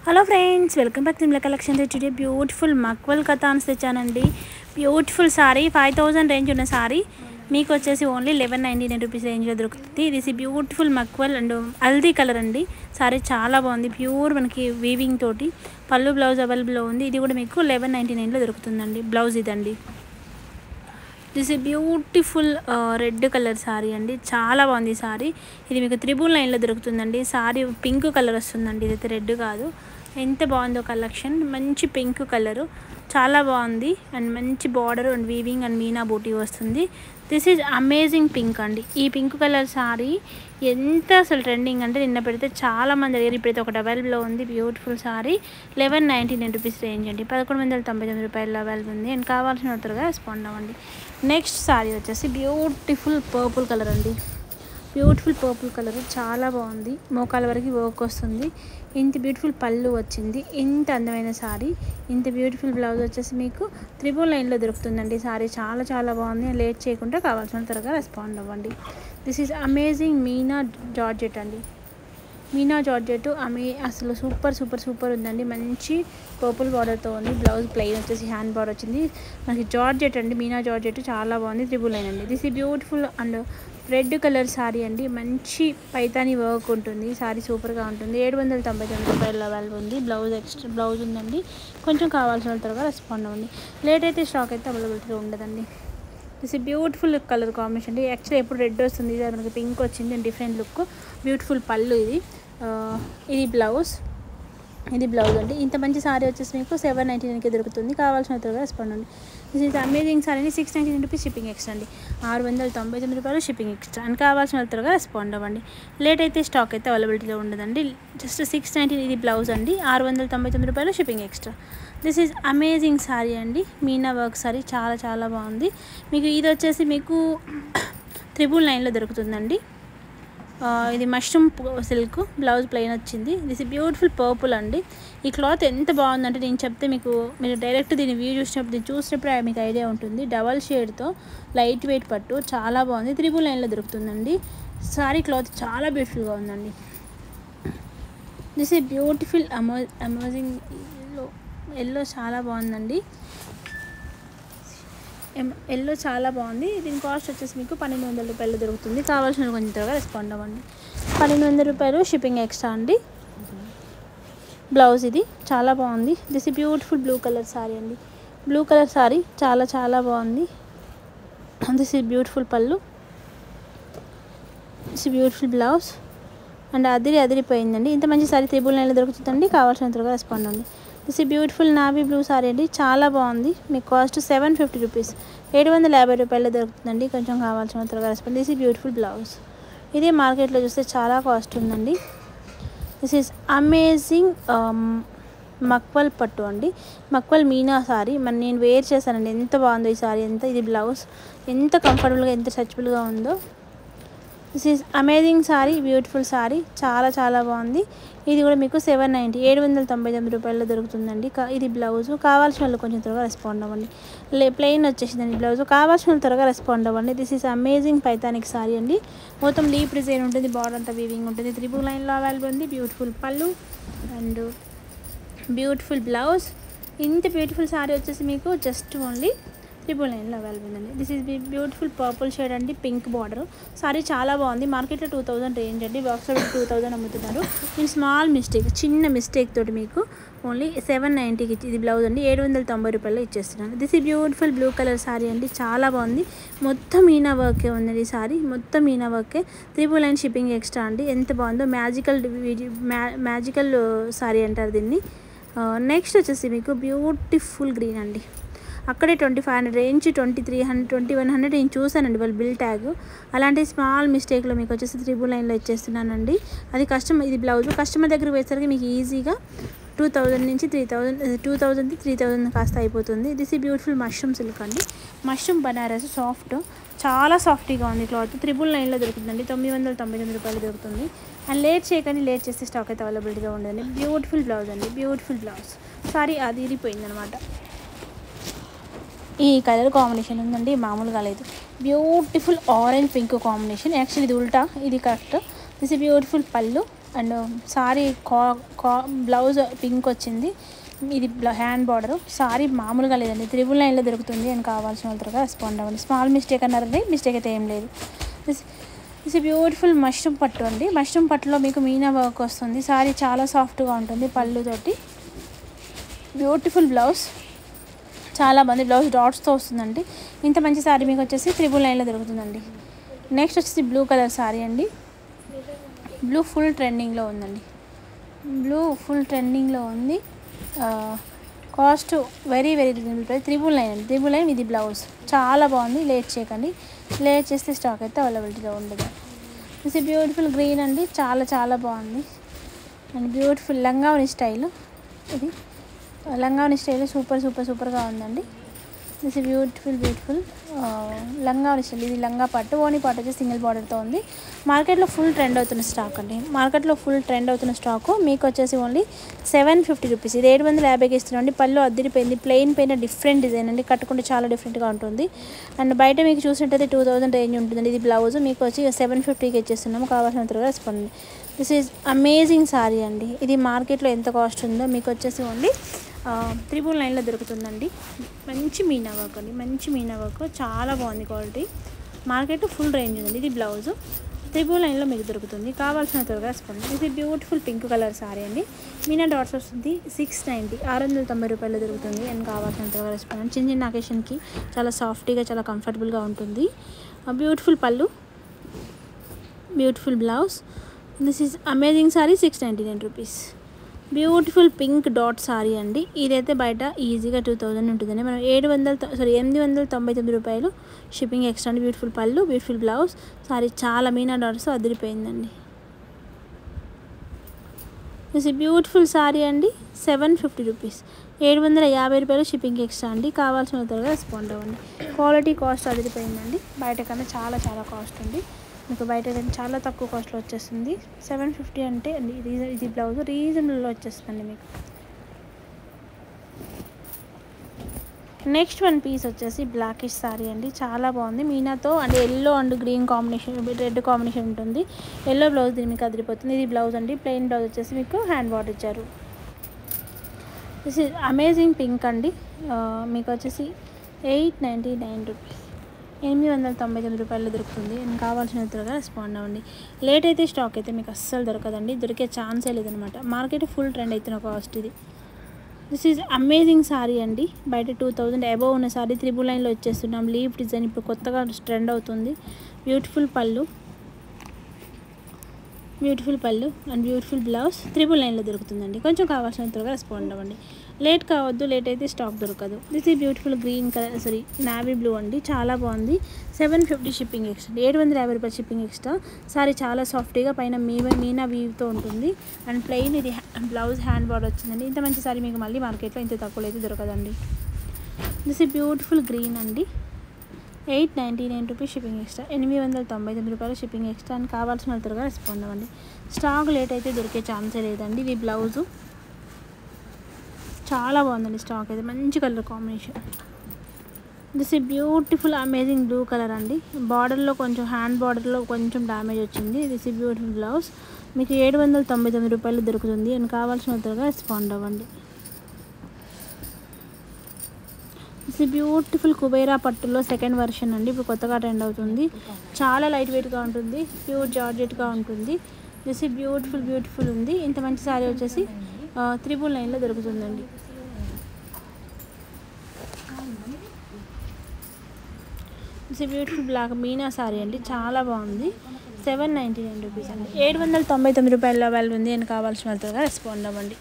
hello friends welcome back తిమ్ల collection today beautiful మక్వల్ కథాన్స్ తెచ్చానండి beautiful sari five thousand range ఉన్న సారీ మీకు వచ్చేసి only eleven ninety nine rupees రేంజ్లో దొరుకుతుంది ఇది బ్యూటిఫుల్ మక్వల్ అండ్ హల్దీ కలర్ అండి సారీ చాలా బాగుంది ప్యూర్ మనకి వీవింగ్ తోటి పళ్ళు బ్లౌజ్ అవైలబుల్లో ఉంది ఇది కూడా మీకు లెవెన్ నైంటీ నైన్లో దొరుకుతుందండి బ్లౌజ్ ఇదండి దిస్ ఈ బ్యూటిఫుల్ రెడ్ కలర్ సారీ అండి చాలా బాగుంది ఈ సారీ ఇది మీకు త్రిబుల్ లైన్లో దొరుకుతుందండి సారీ పింక్ కలర్ వస్తుందండి ఇదైతే రెడ్ కాదు ఎంత బాగుందో కలెక్షన్ మంచి పింక్ కలరు చాలా బాగుంది అండ్ మంచి బార్డర్ అండ్ వీవింగ్ అండ్ మీనా బూటీ వస్తుంది దిస్ ఈజ్ అమేజింగ్ పింక్ అండి ఈ పింక్ కలర్ సారీ ఎంత అసలు ట్రెండింగ్ అంటే నిన్న పెడితే చాలా మంది అడిగారు ఇప్పుడైతే ఒకటి అవైలబుల్లో ఉంది beautiful sari eleven ninety nine rupees range అండి పదకొండు వందల తొంభై తొమ్మిది రూపాయలు అవైలబుల్ ఉంది అండ్ కావాల్సిన త్వరగా రెస్పాండ్ అవ్వండి నెక్స్ట్ సారీ వచ్చేసి బ్యూటిఫుల్ పర్పుల్ కలర్ అండి బ్యూటిఫుల్ పర్పుల్ కలర్ చాలా బాగుంది మోకాల వరకు వర్క్ వస్తుంది ఇంత బ్యూటిఫుల్ పళ్ళు వచ్చింది ఇంత అందమైన సారీ ఇంత బ్యూటిఫుల్ బ్లౌజ్ వచ్చేసి మీకు త్రిబుల్ లైన్లో దొరుకుతుందండి సారీ చాలా చాలా బాగుంది లేట్ చేయకుండా కావాల్సిన త్వరగా రెస్పాండ్ అవ్వండి దిస్ ఈజ్ అమేజింగ్ మీనా జార్జెట్ అండి మీనా జార్జెట్ అమే అసలు సూపర్ సూపర్ సూపర్ ఉందండి మంచి పర్పుల్ బార్డర్తో ఉంది బ్లౌజ్ ప్లెయిన్ వచ్చేసి హ్యాండ్ బార్డర్ వచ్చింది మనకి జార్జెట్ అండి మీనా జార్జెట్ చాలా బాగుంది త్రిబుల్ లైన్ అండి దిస్ ఈ beautiful and red colour sari అండి మంచి పైతాని వర్క్ ఉంటుంది సారీ సూపర్గా ఉంటుంది ఏడు వందల తొంభై తొమ్మిది రూపాయల అవైలబుల్ ఉంది బ్లౌజ్ ఎక్స్ట్రా బ్లౌజ్ ఉందండి కొంచెం కావాల్సిన త్వరగా రెస్పాండ్ అవ్వండి లేట్ అయితే స్టాక్ అయితే అవైలబిలిటీలో ఉండదండి దిస్ బ్యూటిఫుల్ కలర్ కాంబినేషన్ అండి యాక్చువల్లీ ఎప్పుడు రెడ్ వస్తుంది ఇది మనకి పింక్ వచ్చింది డిఫరెంట్ లుక్ బ్యూటిఫుల్ పళ్ళు ఇది ఇది బ్లౌజ్ ఇది బ్లౌజ్ అండి ఇంత మంచి సారీ వచ్చేసి మీకు సెవెన్ నైంటీ నైన్కి దొరుకుతుంది కావాల్సిన త్వరగా రెస్పాండ్ అండి this is amazing sari six ninety nine rupees shipping extra అండి ఆరు వందల తొంభై తొమ్మిది రూపాయలు షిప్పింగ్ ఎక్స్ట్రా అని కావాల్సిన త్వరగా రెస్పాండ్ అవ్వండి లేట్ అయితే స్టాక్ అయితే అవైలబిలిటీలో ఉండదండి జస్ట్ సిక్స్ నైంటీ ఇది బ్లౌజ్ అండి ఆరు వందల తొంభై తొమ్మిది రూపాయలు shipping extra this is amazing sari అండి మీనా వర్క్ సారీ చాలా చాలా బాగుంది మీకు ఇది వచ్చేసి మీకు త్రిబుల్ నైన్లో దొరుకుతుందండి ఇది మష్రూమ్ సిల్క్ బ్లౌజ్ ప్లెయిన్ వచ్చింది దిస్ బ్యూటిఫుల్ పర్పుల్ అండి ఈ క్లాత్ ఎంత బాగుందంటే నేను చెప్తే మీకు మీరు డైరెక్ట్ దీన్ని వ్యూ చూసినప్పుడు దీన్ని చూసినప్పుడు మీకు ఐడియా ఉంటుంది డబల్ షేడ్తో లైట్ వెయిట్ పట్టు చాలా బాగుంది త్రిబుల్ లైన్లో దొరుకుతుందండి సారీ క్లాత్ చాలా బ్యూటిఫుల్గా ఉందండి దిస్ ఈ బ్యూటిఫుల్ అమో అమేజింగ్ ఎల్లో ఎల్లో చాలా బాగుందండి ఎల్లో చాలా బాగుంది దీని కాస్ట్ వచ్చేసి మీకు పన్నెండు వందల రూపాయలు దొరుకుతుంది కావాల్సిన కొంచెం త్వరగా రెస్పాండ్ అవ్వండి పన్నెండు వందల రూపాయలు షిప్పింగ్ ఎక్స్ట్రా అండి బ్లౌజ్ ఇది చాలా బాగుంది this beautiful blue colour sari అండి బ్లూ కలర్ సారీ చాలా చాలా బాగుంది దిస్ ఈ బ్యూటిఫుల్ పళ్ళు దిస్ బ్యూటిఫుల్ బ్లౌజ్ అండ్ అదిరి అదిరిపోయిందండి ఇంత మంచి సారీ త్రిబుల్ నైన్లో దొరుకుతుందండి కావాల్సిన త్వరగా రెస్పాండ్ అవ్వండి దిస్ ఈ బ్యూటిఫుల్ నావీ బ్లూ సారీ అండి చాలా బాగుంది మీకు కాస్ట్ సెవెన్ ఫిఫ్టీ రూపీస్ ఏడు వందల యాభై రూపాయలు దొరుకుతుందండి కొంచెం కావాల్సిన త్వరగా రెస్పాండ్ దిస్ ఈ బ్యూటిఫుల్ బ్లౌజ్ ఇదే మార్కెట్లో చూస్తే చాలా కాస్ట్ ఉందండి దిస్ ఈజ్ అమేజింగ్ మక్వల్ పట్టు అండి మక్వల్ మీనా సారీ మరి నేను వేర్ చేశానండి ఎంత బాగుందో ఈ సారీ ఎంత ఇది బ్లౌజ్ ఎంత కంఫర్టబుల్గా ఎంత స్ట్రెచబుల్గా ఉందో this is amazing sari beautiful sari చాలా చాలా బాగుంది ఇది కూడా మీకు సెవెన్ నైంటీ ఏడు వందల తొంభై తొమ్మిది రూపాయల్లో దొరుకుతుందండి ఇది బ్లౌజ్ కావాల్సిన వాళ్ళు కొంచెం త్వరగా రెస్పాండ్ అవ్వండి లే ప్లెయిన్ వచ్చేసిందండి బ్లౌజ్ కావాల్సిన వాళ్ళు త్వరగా రెస్పాండ్ అవ్వండి దిస్ ఈజ్ అమేజింగ్ పైతానిక్ సారీ అండి మొత్తం లీప్ డిజైన్ ఉంటుంది బార్డర్ అంతా వీవింగ్ ఉంటుంది త్రిబుల్ లైన్లో అవైలబుల్ ఉంది బ్యూటిఫుల్ పళ్ళు అండ్ బ్యూటిఫుల్ బ్లౌజ్ ఇంత బ్యూటిఫుల్ సారీ వచ్చేసి మీకు జస్ట్ ఓన్లీ ట్రిపుల్ నైన్లో అవైలబుల్ అండి this is beautiful purple shade అండి పింక్ బార్డర్ సారీ చాలా బాగుంది మార్కెట్లో టూ థౌసండ్ రేంజ్ అండి బాక్స్ టూ థౌసండ్ అమ్ముతున్నారు నేను స్మాల్ మిస్టేక్ చిన్న మిస్టేక్ తోటి మీకు ఓన్లీ సెవెన్ నైంటీకి ఇది బ్లౌజ్ అండి ఏడు వందల తొంభై రూపాయలు ఇచ్చేస్తున్నాను దిస్ ఈ బ్యూటిఫుల్ బ్లూ కలర్ సారీ అండి చాలా బాగుంది మొత్తం మీనా వర్కే ఉందండి ఈ సారీ మొత్తం మీనా వర్కే త్రిబుల్ నైన్ షిప్పింగ్ ఎక్స్ట్రా అండి ఎంత బాగుందో మ్యాజికల్ మ్యాజికల్ సారీ అంటారు దీన్ని నెక్స్ట్ వచ్చేసి మీకు బ్యూటిఫుల్ గ్రీన్ అండి అక్కడే twenty five hundred range twenty three hundred twenty one hundred నేను చూసానండి వాళ్ళు బిల్ ట్యాగ్ అలాంటి స్మాల్ మిస్టేక్లో మీకు వచ్చేసి త్రిబుల్ లైన్లో ఇచ్చేస్తున్నానండి అది కస్టమర్ ఇది బ్లౌజ్ కస్టమర్ దగ్గరికి పోయేసరికి మీకు ఈజీగా టూ థౌజండ్ నుంచి three thousand two thousand three thousand కాస్త అయిపోతుంది దిస్ ఈ బ్యూటిఫుల్ మష్రూమ్ సిల్క్ అండి మష్రూమ్ బనారస్ సాఫ్ట్ చాలా సాఫ్ట్గా ఉంది క్లాత్ త్రిబుల్ నైన్లో దొరుకుతుందండి తొమ్మిది వందల తొంభై తొమ్మిది రూపాయలు దొరుకుతుంది అండ్ లేట్ చేయకండి లేట్ చేస్తే స్టాక్ అయితే అవైలబిలిటీగా ఉండదండి బ్యూటిఫుల్ బ్లౌజ్ అండి బ్యూటిఫుల్ బ్లౌజ్ సారీ అది ఇరిపోయింది అనమాట ఈ కలర్ కాంబినేషన్ ఉందండి మామూలుగా లేదు beautiful orange pink combination actually ఇది ఉల్టా ఇది కరెక్ట్ దిస్ బ్యూటిఫుల్ పళ్ళు అండ్ సారీ కా కా బ్లౌజ్ పింక్ వచ్చింది ఇది హ్యాండ్ బార్డర్ సారీ మామూలుగా లేదండి త్రిబుల్ నైన్లో దొరుకుతుంది అని కావాల్సిన వాళ్ళతో రెస్పాండ్ అవ్వండి స్మాల్ మిస్టేక్ అన్నారండి మిస్టేక్ అయితే ఏం లేదు దిస్ బ్యూటిఫుల్ మష్రూమ్ పట్టు అండి మష్రూమ్ పట్టులో మీకు మీనా వర్క్ వస్తుంది సారీ చాలా సాఫ్ట్గా ఉంటుంది పళ్ళుతోటి బ్యూటిఫుల్ బ్లౌజ్ చాలా మంది బ్లౌజ్ డాట్స్తో వస్తుందండి ఇంత మంచి సారీ మీకు వచ్చేసి త్రిబుల్ నైన్లో దొరుకుతుందండి నెక్స్ట్ వచ్చేసి బ్లూ కలర్ సారీ అండి బ్లూ ఫుల్ ట్రెండింగ్లో ఉందండి బ్లూ ఫుల్ ట్రెండింగ్లో ఉంది cost very very reasonable price triple nine అండి త్రిబుల్ నైన్ ఇది బ్లౌజ్ చాలా బాగుంది లేట్ చేయకండి లేట్ చేస్తే స్టాక్ అయితే అవైలబిలిటీలో ఉండదు ఇది బ్యూటిఫుల్ గ్రీన్ అండి చాలా చాలా బాగుంది అండ్ బ్యూటిఫుల్ లంగావని స్టైల్ ఇది లంగావని స్టైల్ సూపర్ సూపర్ సూపర్గా ఉందండి దిస్ బ్యూటిఫుల్ బ్యూటిఫుల్ లంగావని స్టైల్ ఇది లంగా పట్టు ఓని పట్టు వచ్చి సింగిల్ బార్డర్తో ఉంది మార్కెట్లో ఫుల్ ట్రెండ్ అవుతున్న స్టాక్ అండి మార్కెట్లో ఫుల్ ట్రెండ్ అవుతున్న స్టాక్ మీకు వచ్చేసి ఓన్లీ సెవెన్ ఫిఫ్టీ రూపీస్ ఇది ఏడు వందల యాభైకి ఇస్తున్నాండి పళ్ళు అద్దరిపోయింది ప్లెయిన్ పైన డిఫరెంట్ డిజైన్ అండి కట్టుకుంటే చాలా డిఫరెంట్గా ఉంటుంది అండ్ బయట మీకు చూసినట్టయితే టూ థౌసండ్ రేంజ్ ఉంటుందండి ఇది బ్లౌజ్ మీకు వచ్చి సెవెన్ ఫిఫ్టీకి ఇచ్చేస్తున్నాము కావాల్సిన త్వరగా respond this is amazing sari అండి ఇది మార్కెట్లో ఎంత కాస్ట్ ఉందో మీకు వచ్చేసి ఓన్లీ త్రిబుల్ నైన్లో దొరుకుతుందండి మంచి మీనా వర్క్ అండి మంచి మీనా వర్క్ చాలా బాగుంది క్వాలిటీ మార్కెట్ ఫుల్ రేంజ్ ఉంది ఇది బ్లౌజ్ త్రిబుల్ నైన్లో మీకు దొరుకుతుంది కావాల్సిన త్వరగా రెస్పాండ్ ఇది బ్యూటిఫుల్ పింక్ కలర్ సారీ అండి మీనా డాట్స్ వస్తుంది సిక్స్ నైంటీ ఆరు వందల తొంభై రూపాయలు దొరుకుతుంది అండ్ కావాల్సిన త్వరగా రెస్పాండ్ చిన్న చిన్న అకేషన్కి చాలా సాఫ్ట్గా చాలా కంఫర్టబుల్గా ఉంటుంది బ్యూటిఫుల్ పళ్ళు beautiful blouse this is amazing sari six ninety nine rupees beautiful pink dot sari అండి ఇదైతే బయట ఈజీగా టూ థౌజండ్ ఉంటుందండి మనం ఏడు వందల సారీ ఎనిమిది వందల తొంభై తొమ్మిది రూపాయలు షిప్పింగ్ ఎక్స్ట్రా అండి బ్యూటిఫుల్ పళ్ళు బ్యూటిఫుల్ బ్లౌజ్ సారీ చాలా మీనా డాట్స్ అదిరిపోయిందండి దిస్ బ్యూటిఫుల్ సారీ అండి సెవెన్ ఫిఫ్టీ రూపీస్ ఏడు వందల యాభై రూపాయలు షిప్పింగ్ ఎక్స్ట్రా అండి కావాల్సిన త్వరగా రెస్పాండ్ అవ్వండి క్వాలిటీ కాస్ట్ అదిరిపోయిందండి బయట కన్నా చాలా చాలా కాస్ట్ ఉంది మీకు బయట అయితే చాలా తక్కువ కాస్ట్లో వచ్చేస్తుంది సెవెన్ ఫిఫ్టీ అంటే రీజన్ ఇది బ్లౌజ్ రీజనబుల్లో వచ్చేస్తుంది మీకు నెక్స్ట్ వన్ పీస్ వచ్చేసి బ్లాకిష్ సారీ అండి చాలా బాగుంది మీనాతో అంటే yellow and green combination red combination ఉంటుంది ఎల్లో బ్లౌజ్ దీని మీకు అదిరిపోతుంది ఇది బ్లౌజ్ అండి ప్లెయిన్ బ్లౌజ్ వచ్చేసి మీకు హ్యాండ్ వాట్ ఇచ్చారు దిస్ ఇస్ అమేజింగ్ పింక్ అండి మీకు వచ్చేసి ఎయిట్ నైంటీ నైన్ రూపీస్ ఎనిమిది వందల తొంభై తొమ్మిది రూపాయలు దొరుకుతుంది నేను కావాల్సిన త్వరగా రెస్పాండ్ అవ్వండి లేట్ అయితే స్టాక్ అయితే మీకు అస్సలు దొరకదండి దొరికే ఛాన్సే లేదనమాట మార్కెట్ ఫుల్ ట్రెండ్ అవుతున్న కాస్ట్ ఇది దిస్ ఈజ్ అమేజింగ్ సారీ అండి బయట టూ థౌజండ్ అబోవ్ ఉన్న సారీ త్రిబుల్ లైన్లో వచ్చేస్తున్నాం లీవ్ డిజైన్ ఇప్పుడు కొత్తగా ట్రెండ్ అవుతుంది బ్యూటిఫుల్ పళ్ళు బ్యూటిఫుల్ పళ్ళు అండ్ బ్యూటిఫుల్ బ్లౌజ్ త్రిబుల్ లైన్లో దొరుకుతుందండి కొంచెం కావాల్సిన త్వరగా రెస్పాండ్ అవ్వండి లేట్ కావద్దు లేట్ అయితే స్టాక్ దొరకదు దిస్ ఈ beautiful green colour sari navy blue అండి చాలా బాగుంది సెవెన్ ఫిఫ్టీ షిప్పింగ్ ఎక్స్ట్రా ఏడు వందల యాభై రూపాయలు షిప్పింగ్ ఎక్స్ట్రా సారీ చాలా సాఫ్ట్గా పైన మీ మీనా వీవ్తో ఉంటుంది అండ్ ప్లెయిన్ ఇది బ్లౌజ్ హ్యాండ్ బార్డర్ వచ్చిందండి ఇంత మంచి సారీ మీకు మళ్ళీ మార్కెట్లో ఇంత తక్కువ అయితే దొరకదండి దిస్ ఈ బ్యూటిఫుల్ గ్రీన్ అండి eight ninety nine rupees shipping extra ఎనిమిది వందల తొంభై తొమ్మిది రూపాయలు షిప్పింగ్ ఎక్స్ట్రా అని కావాల్సిన త్వరగా రెస్పాండ్ అవ్వండి స్టాక్ లేట్ అయితే దొరికే ఛాన్సే లేదండి ఇది బ్లౌజు చాలా బాగుందండి స్టాక్ అయితే మంచి కలర్ కాంబినేషన్ దిస్ ఈ బ్యూటిఫుల్ అమేజింగ్ బ్లూ కలర్ అండి బార్డర్లో కొంచెం హ్యాండ్ బార్డర్లో కొంచెం డ్యామేజ్ వచ్చింది దిస్ ఈ బ్యూటిఫుల్ బ్లౌజ్ మీకు ఏడు వందల తొంభై తొమ్మిది రూపాయలు దొరుకుతుంది అని కావాల్సిన త్వరగా రెస్పాండ్ అవ్వండి దిస్ బ్యూటిఫుల్ కుబేరా పట్టులో సెకండ్ వర్షన్ అండి ఇప్పుడు కొత్తగా ట్రెండ్ అవుతుంది చాలా లైట్ వెయిట్గా ఉంటుంది ప్యూర్ జార్జెట్గా ఉంటుంది దిస్ బ్యూటిఫుల్ బ్యూటిఫుల్ ఉంది ఇంత మంచి సారీ వచ్చేసి త్రిబుల్ నైన్లో దొరుకుతుందండి దిస్ బ్యూటిఫుల్ బ్లాక్ మీనా సారీ అండి చాలా బాగుంది సెవెన్ నైంటీ నైన్ రూపీస్ అండి ఏడు వందల తొంభై తొమ్మిది రూపాయల అవైలబుల్ ఉంది అని కావాల్సిన వాళ్ళతో రెస్పాండ్ అవ్వండి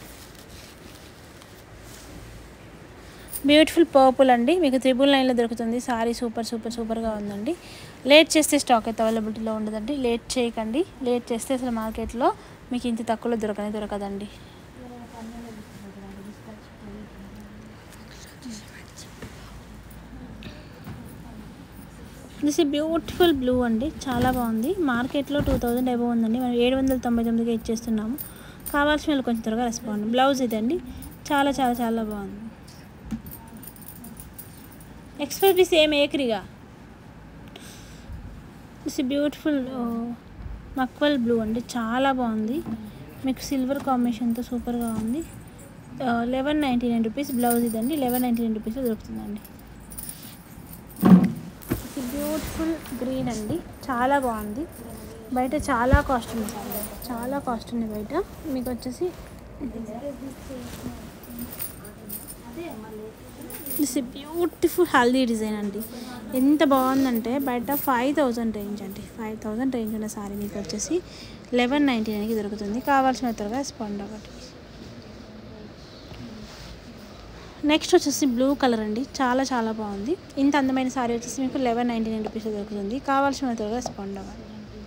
బ్యూటిఫుల్ పర్పుల్ అండి మీకు త్రిబుల్ నైన్లో దొరుకుతుంది సారీ సూపర్ సూపర్ సూపర్గా ఉందండి లేట్ చేస్తే స్టాక్ అయితే అవైలబిలిటీలో ఉండదండి లేట్ చేయకండి లేట్ చేస్తే అసలు మార్కెట్లో మీకు ఇంత తక్కువలో దొరకనే దొరకదండి దిస్ బ్యూటిఫుల్ బ్లూ అండి చాలా బాగుంది మార్కెట్లో టూ థౌజండ్ అబవ్ ఉందండి మనం ఏడు వందల తొంభై తొమ్మిదికి ఇచ్చేస్తున్నాము కావాల్సిన వాళ్ళు కొంచెం త్వరగా రెస్పాండ్ బ్లౌజ్ ఇదండి చాలా చాలా చాలా బాగుంది ఎక్స్ప్రెస్ బి సేమ్ ఏకరిగా దిస్ బ్యూటిఫుల్ మక్వల్ బ్లూ అండి చాలా బాగుంది మీకు సిల్వర్ కాంబినేషన్తో సూపర్గా ఉంది eleven ninety nine rupees blouse ఇదండి లెవెన్ నైంటీ నైన్ రూపీస్లో దొరుకుతుందండి బ్యూటిఫుల్ గ్రీన్ అండి చాలా బాగుంది బయట చాలా కాస్ట్ ఉంది సార్ చాలా కాస్ట్ ఉంది బయట మీకు వచ్చేసి దిస్ బ్యూటిఫుల్ హల్దీ డిజైన్ అండి ఎంత బాగుందంటే బయట ఫైవ్ థౌజండ్ రేంజ్ అండి ఫైవ్ థౌజండ్ రేంజ్ ఉన్న సారీ మీకు వచ్చేసి లెవెన్ నైంటీ నైన్కి దొరుకుతుంది కావాల్సిన త్వరగా స్పాండ్ అవ్వండి నెక్స్ట్ వచ్చేసి బ్లూ కలర్ అండి చాలా చాలా బాగుంది ఇంత అందమైన సారీ వచ్చేసి మీకు లెవెన్ నైంటీ నైన్ రూపీస్ దొరుకుతుంది కావాల్సిన త్వరగా స్పాండ్ అవ్వండి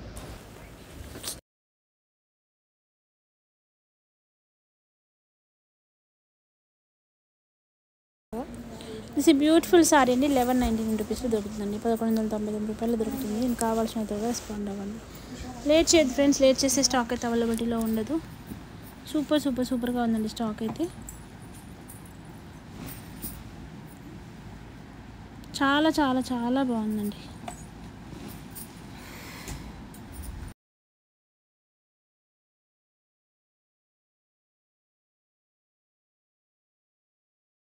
దిస్ బ్యూటిఫుల్ సారీ అండి లెవెన్ నైంటీ నైన్ రూపీస్లో దొరుకుతుందండి పదకొండు వందల తొంభై తొమ్మిది రూపాయలు దొరుకుతుంది దీనికి కావాల్సిన త్వరగా రెస్పాండ్ అవ్వండి లేట్ చేయదు ఫ్రెండ్స్ లేట్ చేసే స్టాక్ అయితే అవైలబిలిటీలో ఉండదు సూపర్ సూపర్ సూపర్గా ఉందండి స్టాక్ అయితే చాలా చాలా చాలా బాగుందండి